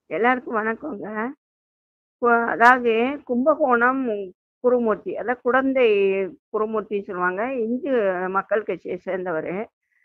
எல்லாருக்கும் வணக்கங்க. இப்போ அதாவது கும்பகோணம் குருமூர்த்தி. அதான் குடந்தை குருமூர்த்தின்னு சொல்லுவாங்க. இந்து மக்கள் கட்சிய சேர்ந்தவரு.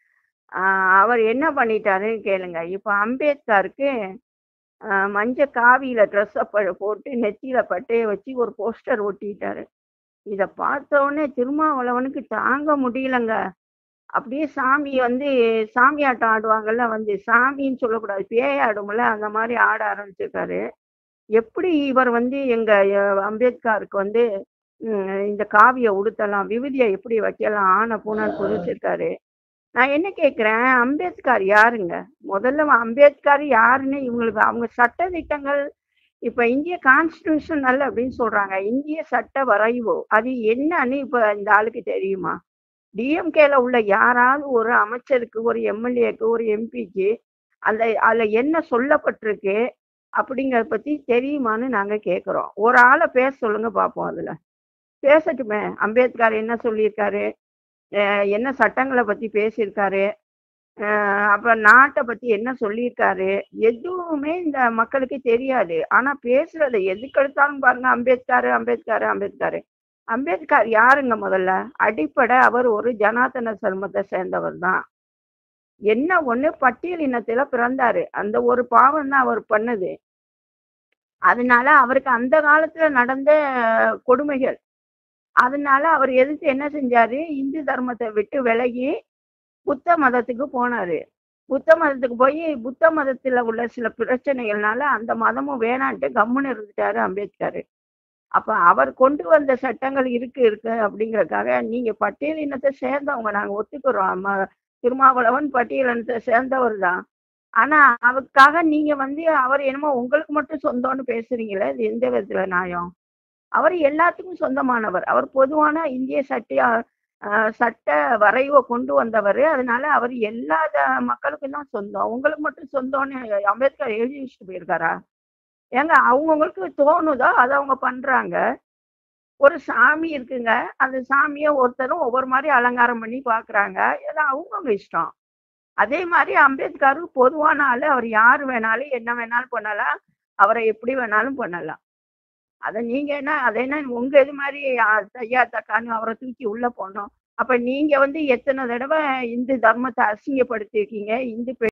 ஆ அவர் என்ன பண்ணிட்டாருன்னு கேளுங்க. இப்ப அம்பேத்கருக்கு அ மஞ்ச காவியில ட்ரெஸ்ஸ ப போட்டு நெத்தியில பட்டைய வச்சு ஒரு போஸ்டர் ஒட்டிட்டாரு. இத பார்த்தோனே திருமாவளவனுக்கு தாங்க முடியலங்க. அப்படியே சாமி வந்து சாமியாட்டம் ஆடுவாங்கல்ல வந்து சாமின்னு சொல்லக்கூடாது. பேய் ஆடும்ல அந்த மாரி ஆட ஆரம்பிச்சிருக்காரு. எப்படி இவர் வந்து எங்க அ அம்பேத்கருக்கு வந்து ம் இந்த காவிய உடுத்தலாம், விபூதிய எப்படி வைக்கலாம், ஆன பூனன்னு குதிச்சிருக்காரு. நான் என்ன கேட்கிறேன், அம்பேத்கர் யாருங்க? முதல்ல அம்பேத்கர் யாருன்னு இவங்களுக்கு அவங்க சட்ட திட்டங்கள் இப்ப இந்திய கான்ஸ்டிடியூஷனல் அப்படின்னு சொல்றாங்க. இந்திய சட்ட வரைவு. அது என்னன்னு இப்ப இந்த ஆளுக்கு தெரியுமா? டிஎம்கேல உள்ள யாராவது ஒரு அமைச்சருக்கு, ஒரு எம்எல்ஏக்கு, ஒரு எம்பிக்கு அந்த அதுல என்ன சொல்லப்பட்டிருக்கு அப்படிங்கிறத பத்தி தெரியுமான்னு நாங்க கேட்கிறோம். ஒரு ஆள பேச சொல்லுங்க பார்ப்போம் அதுல. பேசட்டுமே. அம்பேத்கர் என்ன சொல்லியிருக்காரு? அ என்ன சட்டங்கள பத்தி பேசியிருக்காரு? அ அப்புறம் நாட்ட பத்தி என்ன சொல்லியிருக்காரு? எதுவுமே இந்த மக்களுக்கு தெரியாது. ஆனா பேசுறத எதுக்கெடுத்தாலும் பாருங்க அம்பேத்கர், அம்பேத்கர், அம்பேத்கர். அம்பேத்கர் யாருங்க முதல்ல? அடிப்படை அவர் ஒரு ஜனாதன சர்மத்த சேர்ந்தவர் தான். என்ன ஒண்ணு பட்டியல் இனத்தில பிறந்தாரு. அந்த ஒரு பாவம் தான் அவர் பண்ணது. அதனால அவருக்கு அந்த காலத்துல நடந்த கொடுமைகள். அதனால அவர் எதிர்த்து என்ன செஞ்சாரு? இந்து தர்மத்த விட்டு விலகி புத்த மதத்துக்கு போனாரு. புத்த மதத்துக்கு போயி புத்த மதத்துல உள்ள சில பிரச்சனைகள்னால அந்த மதமும் வேணான்ட்டு கம்முனு இருந்துட்டாரு அம்பேத்கர். அப்ப அவர் கொண்டு வந்த சட்டங்கள் இருக்கு இருக்கு அப்படிங்கிறதுக்காக நீங்க பட்டியல் இனத்த சேர்ந்தவங்க நாங்க ஒத்துக்கிறோம். ம திருமாவளவன் பட்டியல் இனத்த சேர்ந்தவர் தான். ஆனா அதுக்காக நீங்க வந்து அவர் என்னமோ உங்களுக்கு மட்டும் சொந்தம்னு பேசுறீங்களே, இது எந்த விதத்துல நியாயம்? அவர் எல்லாத்துக்கும் சொந்தமானவர். அவர் பொதுவான இந்திய சட்டிய அ சட்ட வரைவ கொண்டு வந்தவரு. அதனால அவர் எல்லா த மக்களுக்கும் தான் சொந்தம். உங்களுக்கு மட்டும் சொந்தம்னு அம்பேத்கர் எழுதி வச்சுட்டு போயிருக்காரா? ஏங்க அவங்கவங்களுக்கு தோணுதோ அத அவங்க பண்றாங்க. ஒரு சாமி இருக்குங்க. அந்த சாமிய ஒருத்தரும் ஒவ்வொரு மாரி அலங்காரம் பண்ணி பார்க்குறாங்க. எல்லாம் அவங்கவங்க இஷ்டம். அதே மாரி அம்பேத்கரும் பொதுவான ஆளு. அவர் யார் வேணாலும், என்ன வேணாலும் பண்ணலாம். அவர எப்படி வேணாலும் பண்ணலாம். அத நீங்க என்ன அத என்ன உங்க இது மாரி அ தையா தக்கான்னு அவர தூக்கி உள்ள போடணும். அப்ப நீங்க வந்து எத்தன தடவ இந்து தர்மத்த அசிங்கப்படுத்தியிருக்கீங்க. இந்து பெ